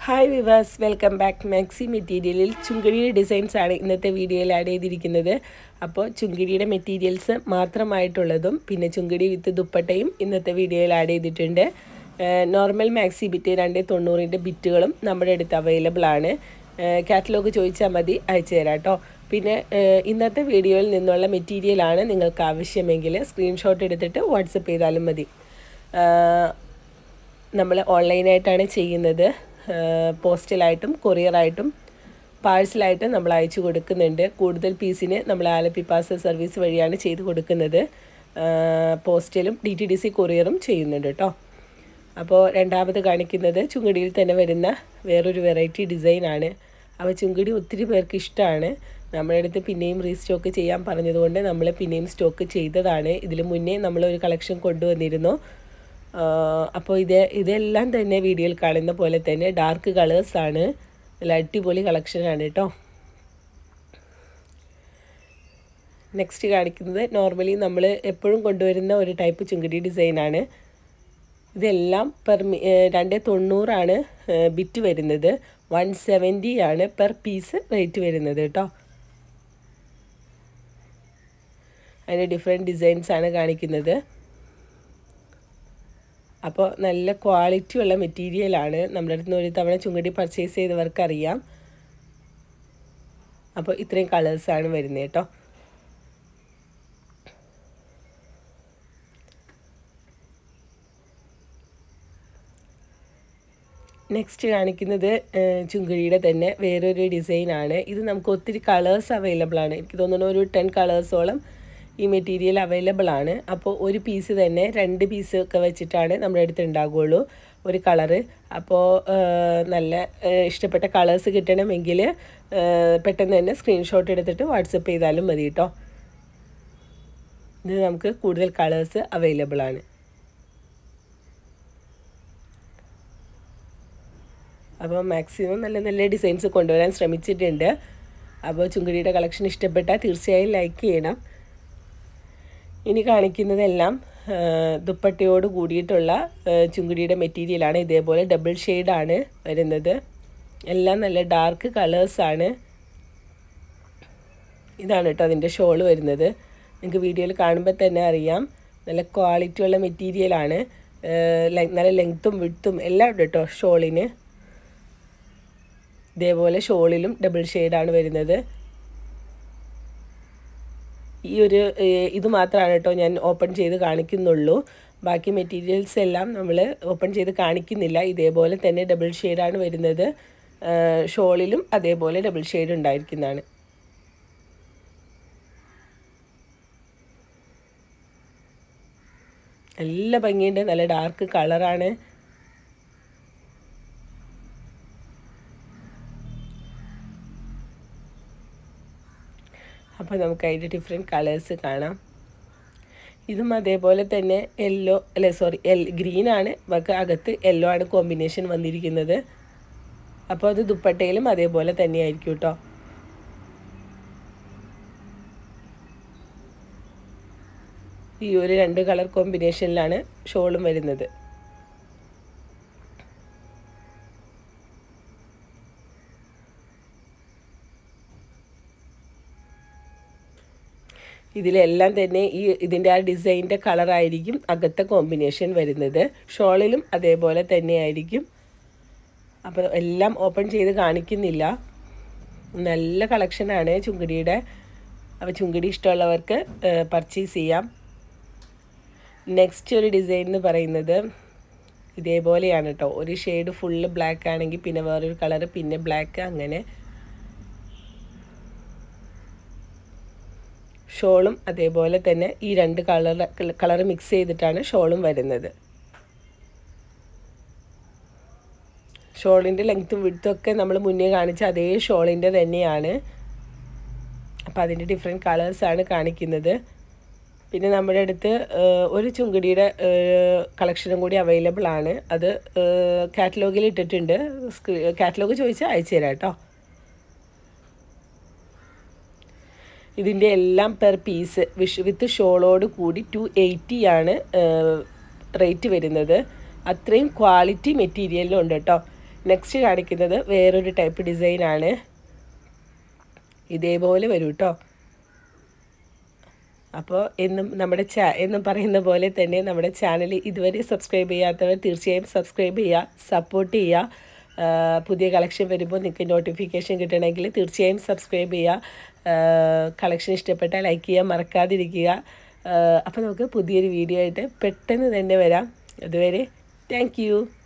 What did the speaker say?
hi വിവാസ് welcome back maxi മെറ്റീരിയലിൽ ചുങ്കിടിയുടെ ഡിസൈൻസ് ആണ് ഇന്നത്തെ വീഡിയോയിൽ ആഡ് ചെയ്തിരിക്കുന്നത് അപ്പോൾ ചുങ്കിടിയുടെ മെറ്റീരിയൽസ് മാത്രമായിട്ടുള്ളതും പിന്നെ ചുങ്കിടി വിത്ത് ദുപ്പട്ടയും ഇന്നത്തെ വീഡിയോയിൽ ആഡ് ചെയ്തിട്ടുണ്ട് നോർമൽ മാക്സി ബിറ്റ് രണ്ട് തൊണ്ണൂറിൻ്റെ ബിറ്റുകളും നമ്മുടെ അടുത്ത് അവൈലബിൾ ആണ് കാറ്റലോഗ് ചോദിച്ചാൽ മതി അയച്ചു തരാം കേട്ടോ പിന്നെ ഇന്നത്തെ വീഡിയോയിൽ നിന്നുള്ള മെറ്റീരിയലാണ് നിങ്ങൾക്ക് ആവശ്യമെങ്കിൽ സ്ക്രീൻഷോട്ട് എടുത്തിട്ട് വാട്സപ്പ് ചെയ്താലും മതി നമ്മൾ ഓൺലൈനായിട്ടാണ് ചെയ്യുന്നത് പോസ്റ്റലായിട്ടും കൊറിയറായിട്ടും പാഴ്സലായിട്ടും നമ്മൾ അയച്ചു കൊടുക്കുന്നുണ്ട് കൂടുതൽ പീസിന് നമ്മൾ ആലപ്പി പാസ് സർവീസ് വഴിയാണ് ചെയ്ത് കൊടുക്കുന്നത് പോസ്റ്റലും ഡി ടി ഡി സി കൊറിയറും ചെയ്യുന്നുണ്ട് കേട്ടോ അപ്പോൾ രണ്ടാമത് കാണിക്കുന്നത് ചുങ്കടിയിൽ തന്നെ വരുന്ന വേറൊരു വെറൈറ്റി ഡിസൈനാണ് അപ്പോൾ ചുങ്കടി ഒത്തിരി പേർക്ക് ഇഷ്ടമാണ് നമ്മുടെ അടുത്ത് പിന്നെയും റീസ്റ്റോക്ക് ചെയ്യാൻ പറഞ്ഞതുകൊണ്ട് നമ്മൾ പിന്നെയും സ്റ്റോക്ക് ചെയ്തതാണ് ഇതിൽ മുന്നേ നമ്മളൊരു കളക്ഷൻ കൊണ്ടുവന്നിരുന്നു അപ്പോൾ ഇത് ഇതെല്ലാം തന്നെ വീഡിയോയിൽ കാണുന്ന പോലെ തന്നെ ഡാർക്ക് കളേഴ്സാണ് നല്ല അടിപൊളി കളക്ഷനാണ് കേട്ടോ നെക്സ്റ്റ് കാണിക്കുന്നത് നോർമലി നമ്മൾ എപ്പോഴും കൊണ്ടുവരുന്ന ഒരു ടൈപ്പ് ചുങ്കടി ഡിസൈനാണ് ഇതെല്ലാം പെർ രണ്ട് തൊണ്ണൂറാണ് ബിറ്റ് വരുന്നത് വൺ സെവൻറ്റി ആണ് പെർ പീസ് റേറ്റ് വരുന്നത് കേട്ടോ അതിൻ്റെ ഡിഫറെൻറ്റ് ഡിസൈൻസ് ആണ് കാണിക്കുന്നത് അപ്പോൾ നല്ല ക്വാളിറ്റി ഉള്ള മെറ്റീരിയലാണ് നമ്മുടെ അടുത്ത് നിന്ന് ഒരു തവണ ചുങ്കടി പർച്ചേസ് ചെയ്തവർക്ക് അറിയാം അപ്പോൾ ഇത്രയും കളേഴ്സാണ് വരുന്നത് കേട്ടോ നെക്സ്റ്റ് കാണിക്കുന്നത് ചുങ്കുഴിയുടെ തന്നെ വേറൊരു ഡിസൈനാണ് ഇത് നമുക്ക് ഒത്തിരി കളേഴ്സ് അവൈലബിൾ ആണ് എനിക്ക് തോന്നുന്നു ഒരു ടെൻ കളേഴ്സോളം ഈ മെറ്റീരിയൽ അവൈലബിൾ ആണ് അപ്പോൾ ഒരു പീസ് തന്നെ രണ്ട് പീസ് ഒക്കെ വെച്ചിട്ടാണ് നമ്മുടെ അടുത്ത് ഉണ്ടാകുള്ളൂ ഒരു കളറ് അപ്പോൾ നല്ല ഇഷ്ടപ്പെട്ട കളേഴ്സ് കിട്ടണമെങ്കിൽ പെട്ടെന്ന് തന്നെ സ്ക്രീൻഷോട്ട് എടുത്തിട്ട് വാട്സപ്പ് ചെയ്താലും മതി കേട്ടോ ഇത് നമുക്ക് കൂടുതൽ കളേഴ്സ് അവൈലബിൾ ആണ് അപ്പോൾ മാക്സിമം നല്ല നല്ല ഡിസൈൻസ് കൊണ്ടുവരാൻ ശ്രമിച്ചിട്ടുണ്ട് അപ്പോൾ ചുങ്കുടിയുടെ കളക്ഷൻ ഇഷ്ടപ്പെട്ടാൽ തീർച്ചയായും ലൈക്ക് ചെയ്യണം ഇനി കാണിക്കുന്നതെല്ലാം ദുപ്പട്ടയോട് കൂടിയിട്ടുള്ള ചുങ്കുടിയുടെ മെറ്റീരിയലാണ് ഇതേപോലെ ഡബിൾ ഷെയ്ഡാണ് വരുന്നത് എല്ലാം നല്ല ഡാർക്ക് കളേഴ്സാണ് ഇതാണ് കേട്ടോ അതിൻ്റെ ഷോൾ വരുന്നത് നിങ്ങൾക്ക് വീഡിയോയിൽ കാണുമ്പോൾ തന്നെ അറിയാം നല്ല ക്വാളിറ്റിയുള്ള മെറ്റീരിയലാണ് നല്ല ലെങ്ത്തും വിട്ടും എല്ലാം ഉണ്ട് കേട്ടോ ഷോളിന് ഇതേപോലെ ഷോളിലും ഡബിൾ ഷെയ്ഡാണ് വരുന്നത് ഈ ഒരു ഇത് മാത്രമാണ് കേട്ടോ ഞാൻ ഓപ്പൺ ചെയ്ത് കാണിക്കുന്നുള്ളൂ ബാക്കി മെറ്റീരിയൽസ് എല്ലാം നമ്മൾ ഓപ്പൺ ചെയ്ത് കാണിക്കുന്നില്ല ഇതേപോലെ തന്നെ ഡബിൾ ഷെയ്ഡാണ് വരുന്നത് ഷോളിലും അതേപോലെ ഡബിൾ ഷെയ്ഡ് ഉണ്ടായിരിക്കുന്നതാണ് നല്ല ഭംഗിയുണ്ട് നല്ല ഡാർക്ക് കളറാണ് അപ്പോൾ നമുക്ക് അതിൻ്റെ ഡിഫറെൻറ്റ് കളേഴ്സ് കാണാം ഇതും അതേപോലെ തന്നെ യെല്ലോ അല്ലെ സോറി എൽ ഗ്രീനാണ് നമുക്ക് അകത്ത് യെല്ലോ ആണ് കോമ്പിനേഷൻ വന്നിരിക്കുന്നത് അപ്പോൾ അത് ദുപ്പട്ടയിലും അതേപോലെ തന്നെ ആയിരിക്കും കേട്ടോ ഈ ഒരു രണ്ട് കളർ കോമ്പിനേഷനിലാണ് ഷോളും വരുന്നത് ഇതിലെല്ലാം തന്നെ ഈ ഇതിൻ്റെ ആ ഡിസൈൻ്റെ കളറായിരിക്കും അകത്തെ കോമ്പിനേഷൻ വരുന്നത് ഷോളിലും അതേപോലെ തന്നെ ആയിരിക്കും അപ്പോൾ എല്ലാം ഓപ്പൺ ചെയ്ത് കാണിക്കുന്നില്ല നല്ല കളക്ഷനാണ് ചുങ്കിടിയുടെ അപ്പോൾ ചുങ്കിടി ഇഷ്ടമുള്ളവർക്ക് പർച്ചേസ് ചെയ്യാം നെക്സ്റ്റ് ഒരു ഡിസൈൻ എന്ന് പറയുന്നത് ഇതേപോലെയാണ് കേട്ടോ ഒരു ഷെയ്ഡ് ഫുള്ള് ബ്ലാക്ക് ആണെങ്കിൽ പിന്നെ വേറൊരു കളർ പിന്നെ ബ്ലാക്ക് അങ്ങനെ ഷോളും അതേപോലെ തന്നെ ഈ രണ്ട് കളർ കളർ മിക്സ് ചെയ്തിട്ടാണ് ഷോളും വരുന്നത് ഷോളിൻ്റെ ലെങ്ത്തും വിടുത്തും ഒക്കെ നമ്മൾ മുന്നേ കാണിച്ച അതേ ഷോളിൻ്റെ തന്നെയാണ് അപ്പോൾ അതിൻ്റെ ഡിഫറെൻറ്റ് കളേഴ്സാണ് കാണിക്കുന്നത് പിന്നെ നമ്മുടെ അടുത്ത് ഒരു ചുങ്കടിയുടെ കളക്ഷനും കൂടി അവൈലബിൾ ആണ് അത് കാറ്റലോഗിൽ ഇട്ടിട്ടുണ്ട് കാറ്റലോഗ് ചോദിച്ചാൽ അയച്ചു തരാം കേട്ടോ ഇതിൻ്റെ എല്ലാം പെർ പീസ് വിഷ് വിത്ത് ഷോളോട് കൂടി ടു എയ്റ്റി ആണ് റേറ്റ് വരുന്നത് അത്രയും ക്വാളിറ്റി മെറ്റീരിയലിലും ഉണ്ട് കേട്ടോ നെക്സ്റ്റ് കാണിക്കുന്നത് വേറൊരു ടൈപ്പ് ഡിസൈനാണ് ഇതേപോലെ വരും കേട്ടോ അപ്പോൾ എന്നും നമ്മുടെ ചാ എന്നും പറയുന്ന പോലെ തന്നെ നമ്മുടെ ചാനൽ ഇതുവരെ സബ്സ്ക്രൈബ് ചെയ്യാത്തവർ തീർച്ചയായും സബ്സ്ക്രൈബ് ചെയ്യുക സപ്പോർട്ട് ചെയ്യുക ആ, പുതിയ കളക്ഷൻ വരുമ്പോൾ നിങ്ങൾക്ക് നോട്ടിഫിക്കേഷൻ കിട്ടണമെങ്കിൽ തീർച്ചയായും സബ്സ്ക്രൈബ് ചെയ്യുക കളക്ഷൻ ഇഷ്ടപ്പെട്ടാൽ ലൈക്ക് ചെയ്യുക മറക്കാതിരിക്കുക അപ്പോൾ നമുക്ക് പുതിയൊരു വീഡിയോ ആയിട്ട് പെട്ടെന്ന് തന്നെ വരാം അതുവരെ താങ്ക്